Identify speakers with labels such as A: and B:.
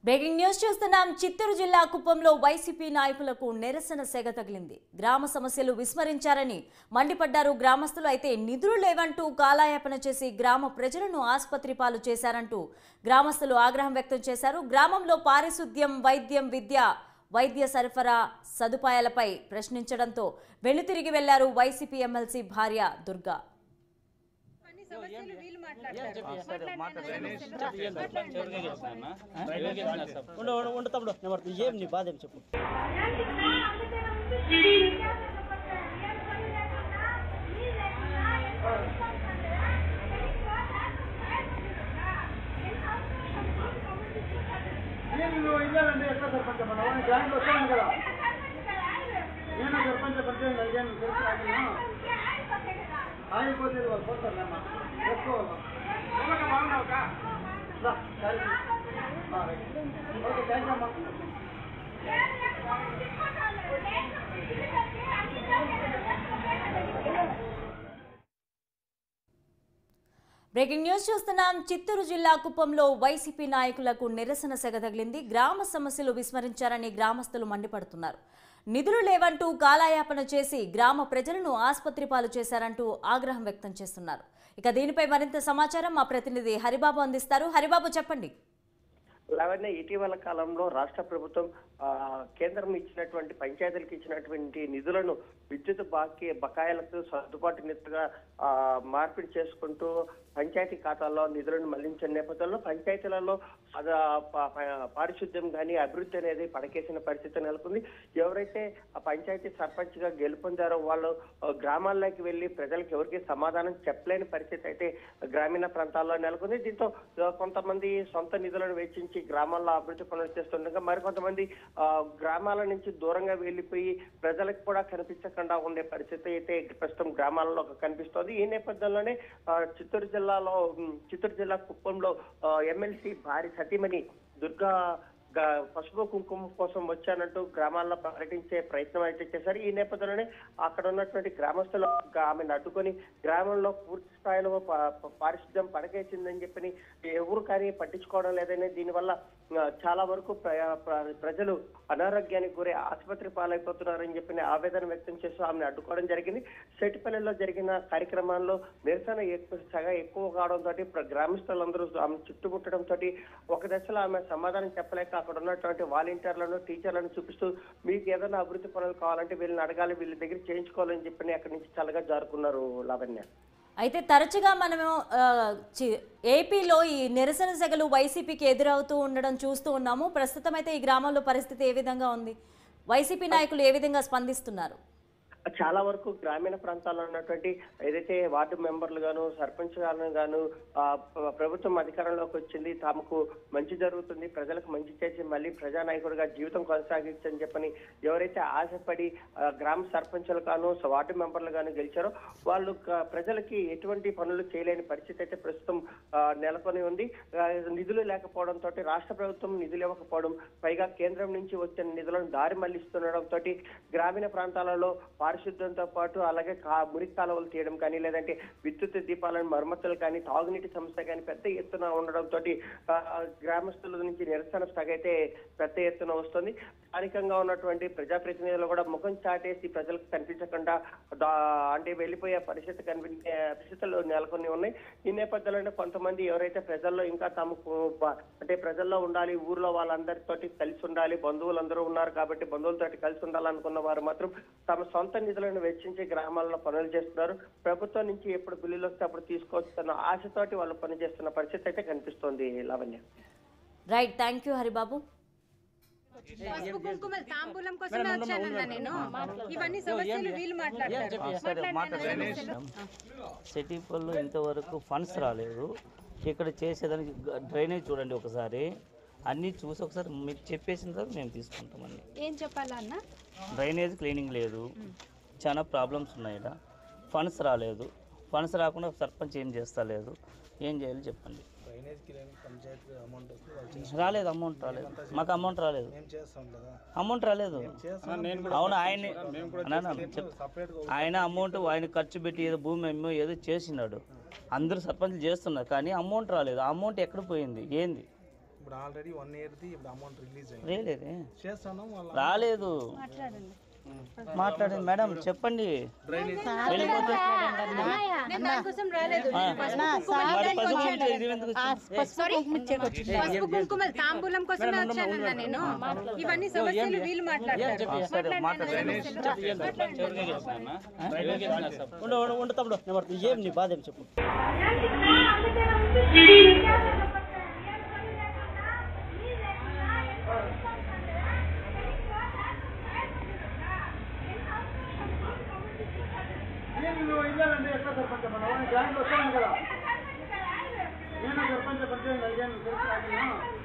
A: Breaking news చూస్తున్నాం చిత్తూరు జిల్లా కుప్పంలో వైసీపీ నాయకులకు నిరసన సెగ తగిలింది గ్రామ సమస్యలు విస్మరించారని మండిపడ్డారు గ్రామస్తులు అయితే నిధులు లేవంటూ కాలాయాపన చేసి గ్రామ ప్రజలను ఆసుపత్రి పాలు చేశారంటూ గ్రామస్తులు ఆగ్రహం వ్యక్తం చేశారు గ్రామంలో పారిశుద్ధ్యం వైద్యం విద్య వైద్య సరఫరా సదుపాయాలపై ప్రశ్నించడంతో వెనుతిరిగి వెళ్లారు వైసీపీ ఎమ్మెల్సీ భార్య దుర్గా
B: అన్ని సమస్యలు వీళ్ళు మాట్లాడతారు
C: ఉండు ఉండు ఉండు తమ్ముడు నేను పడుతుంది ఏం నీ బాధ ఏం చెప్పు
D: నేను ఇవ్వాలండి ఎట్లా సర్పంచ్ మన గ్రాంట్ వచ్చాను కదా నేను సర్పంచ్ పరిచయం అడిగాను తెలుసు అడిగాను ఆగిపోతే వాళ్ళు పోతారు అమ్మా చేసుకోవాలి బాగున్నావుకా ఓకే థ్యాంక్ యూ అమ్మా
A: బ్రేకింగ్ న్యూస్ చూస్తున్నాం చిత్తూరు జిల్లా కుప్పంలో వైసీపీ నాయకులకు నిరసన సెగ తగిలింది గ్రామ సమస్యలు విస్మరించారని గ్రామస్తులు మండిపడుతున్నారు నిధులు లేవంటూ కాలాయాపన చేసి గ్రామ ప్రజలను ఆసుపత్రి పాలు చేశారంటూ ఆగ్రహం వ్యక్తం చేస్తున్నారు ఇక దీనిపై మరింత సమాచారం మా ప్రతినిధి హరిబాబు అందిస్తారు హరిబాబు చెప్పండి
E: లావణ్య ఇటీవల కాలంలో రాష్ట్ర ప్రభుత్వం ఆ, కేంద్రం ఇచ్చినటువంటి పంచాయతీలకు ఇచ్చినటువంటి నిధులను విద్యుత్ బాకీ బకాయిలకు సర్దుబాటు నిధులుగా ఆ, మార్పిడి చేసుకుంటూ పంచాయతీ ఖాతాల్లో నిధులను మళ్లించిన నేపథ్యంలో పంచాయతీలలో అది ఆ ప- ప- పారిశుద్ధ్యం కానీ అభివృద్ధి అనేది పడకేసిన పరిస్థితి నెలకొంది ఎవరైతే ఆ పంచాయతీ సర్పంచ్ గా గెలుపొందారో వాళ్ళు ఆ, గ్రామాల్లోకి వెళ్లి ప్రజలకు ఎవరికి సమాధానం చెప్పలేని పరిస్థితి అయితే గ్రామీణ ప్రాంతాల్లో నెలకొంది దీంతో ఆ, కొంతమంది సొంత నిధులను వెచ్చించి గ్రామాల్లో అభివృద్ధి పనులు చేస్తుండగా మరికొంతమంది ఆ, గ్రామాల నుంచి దూరంగా వెళ్లిపోయి ప్రజలకు కూడా కనిపించకుండా ఉండే పరిస్థితి అయితే ప్రస్తుతం గ్రామాలలో కనిపిస్తోంది ఈ నేపథ్యంలోనే ఆ, చిత్తూరు జిల్లాలో ఉమ్, చిత్తూరు జిల్లా కుప్పంలో ఎమ్మెల్సీ భారీ సతీమణి దుర్గా గ- పసుపు కుంకుమ కోసం వచ్చానంటూ గ్రామాల్లో పర్యటించే ప్రయత్నం అయితే చేశారు ఈ నేపథ్యంలోనే అక్కడ ఉన్నటువంటి గ్రామస్తులు ఆమెను అడ్డుకొని గ్రామంలో పూర్తి స్థాయిలో ప- ప- పారిశుద్ధ్యం పడకేసిందని చెప్పని ఎవరు కానీ పట్టించుకోవడం లేదని దీనివల్ల ఆ, చాలా వరకు ప్ర- ప్ర- ప్రజలు అనారోగ్యానికి గురి ఆసుపత్రి పాలైపోతున్నారని చెప్పిన ఆవేదన వ్యక్తం చేస్తూ ఆమెను అడ్డుకోవడం జరిగింది సెటిపల్లిలో జరిగిన కార్యక్రమాల్లో నిరసన ఎక్కువ సగా ఎక్కువ కావడంతో గ్రామస్తులందరూ ఆమె చుట్టుముట్టడంతో ఒక దశలో ఆమె సమాధానం చెప్పలేక అక్కడ ఉన్నటువంటి వాలంటీర్లను టీచర్లను చూపిస్తూ మీకు ఏదైనా అభివృద్ధి పనులు కావాలంటే వీళ్ళని అడగాలి వీళ్ళ దగ్గర చేయించుకోవాలని చెప్పి అక్కడి నుంచి చల్లగా జారుకున్నారు లావణ్య
A: అయితే తరచుగా మనము ఆ, చి- ఏపీలో ఈ నిరసన సెగలు వైసీపీకి ఎదురవుతూ ఉండడం చూస్తూ ఉన్నాము ప్రస్తుతం అయితే ఈ గ్రామంలో పరిస్థితి ఏ విధంగా ఉంది వైసీపీ నాయకులు ఏ విధంగా స్పందిస్తున్నారు
E: చాలా వరకు గ్రామీణ ప్రాంతాల్లో ఉన్నటువంటి ఏదైతే వార్డు మెంబర్లు గాను సర్పంచ్ గాను గాను ఆ, ప్ర- ప్రభుత్వం అధికారంలోకి వచ్చింది తమకు మంచి జరుగుతుంది ప్రజలకు మంచి చేసి మళ్ళీ ప్రజానాయకుడిగా జీవితం కొనసాగించని చెప్పని ఎవరైతే ఆశపడి ఆ, గ్రామ సర్పంచులు గాను స- వార్డు మెంబర్లు గాను గెలిచారో వాళ్ళు క- ప్రజలకి ఎటువంటి పనులు చేయలేని పరిస్థితి అయితే ప్రస్తుతం ఆ, నెలకొని ఉంది ఆ, నిధులు లేకపోవడంతో రాష్ట్ర ప్రభుత్వం నిధులు ఇవ్వకపోవడం పైగా కేంద్రం నుంచి వచ్చిన నిధులను దారి మళ్లిస్తుండడంతో గ్రామీణ ప్రాంతాలలో పారిశుద్ధ్యంతో పాటు అలాగే కా- మురికి కాలువలు తీయడం కానీ లేదంటే విద్యుత్ దీపాలను మరమ్మతులు కానీ తాగునీటి సమస్య కానీ పెద్ద ఎత్తున ఉండడంతో గ్రామస్తుల నుంచి నిరసన స్థగ అయితే పెద్ద ఎత్తున వస్తుంది స్థానికంగా ఉన్నటువంటి ప్రజాప్రతినిధులు కూడా ముఖం చాటేసి ప్రజలకు కనిపించకుండా దా- అంటే వెళ్ళిపోయే పరిస్థితి కనిపించే పరిస్థితులు నెలకొని ఉన్నాయి ఈ నేపథ్యంలోనే కొంతమంది ఎవరైతే ప్రజల్లో ఇంకా తమకు ప- అంటే ప్రజల్లో ఉండాలి ఊర్లో వాళ్ళందరితోటి కలిసి ఉండాలి బంధువులందరూ ఉన్నారు కాబట్టి బంధువులతోటి కలిసి ఉండాలనుకున్న వారు మాత్రం తమ సొంత నిధులను వెచ్చించి గ్రామాల్లో పనులు చేస్తున్నారు ప్రభుత్వం నుంచి ఎప్పుడు బిల్లులు వస్తే అప్పుడు తీసుకోవచ్చున్న ఆశతోటి వాళ్ళు పనిచేస్తున్న పరిస్థితి అయితే కనిపిస్తోంది Lavanya
A: right thank you Haribabu
B: పసుపు కుంకుమ తాంబూలం కోసమే వచ్చానన్నా నేను ఇవన్నీ సమస్యలు వీళ్ళు మాట్లాడతారు మాట్లాడిన సమస్యలు
C: సిటీపల్లో ఇంతవరకు ఫండ్స్ రాలేదు ఇక్కడ చేసేదానికి గ- డ్రైనేజ్ చూడండి ఒకసారి అన్నీ చూసి ఒకసారి మీకు చెప్పేసిన తర్వాత మేము తీసుకుంటాం అన్ని
B: ఏం చెప్పాలా అన్న
C: డ్రైనేజ్ క్లీనింగ్ లేదు చాలా ప్రాబ్లమ్స్ ఉన్నాయి ఇక్కడ ఫండ్స్ రాలేదు ఫండ్స్ రాకుండా సర్పంచ్ ఏం చేస్తా లేదు ఏం చేయాలి చెప్పండి రాలేదు అమౌంట్ రాలేదు మాకు అమౌంట్ రాలేదు అమౌంట్ రాలేదు అవును ఆయన అన్నా, చెప్- ఆయన అమౌంట్ ఆయన ఖర్చు పెట్టి ఏదో భూమి అమ్మో ఏదో చేసినాడు అందరూ సర్పంచ్ చేస్తున్నారు కానీ అమౌంట్ రాలేదు ఆ అమౌంట్ ఎక్కడ పోయింది ఏంది
F: ఇప్పుడు ఆల్రెడీ వన్ ఇయర్ది ఇప్పుడు అమౌంట్ రిలీజ్ అయింది
C: లేదే
F: చేస్తాను వాళ్ళ
C: రాలేదు మాట్లాడండి మేడం చెప్పండి వెళ్ళిపోతే
B: నేను దానికోసం రాలేదు
C: ఆ.
B: నేను పసుపు కుంకుమ
C: మరి పసుపు కుంకుమ ఇది ఎందుకు వచ్చింది?
B: పసుపు కుంకుమలు తాంబూలం కోసమే వచ్చానన్నా నేను ఇవన్నీ సమస్యలు వీళ్ళు మాట్లాడతారు
C: సరే మాట్లాడండి
G: ఉండు ఉండు, ఉండు తమ్ముడు నేను పడుతుంది. ఏం నీ బాధ ఏం చెప్పు
D: నేను నువ్వు ఇయ్యాలండి ఎట్లా సర్పంచ్ మనం జాయింట్ వస్తాను కదా నేను సర్పంచ్ పరిచయం కలిగాను తెలుసు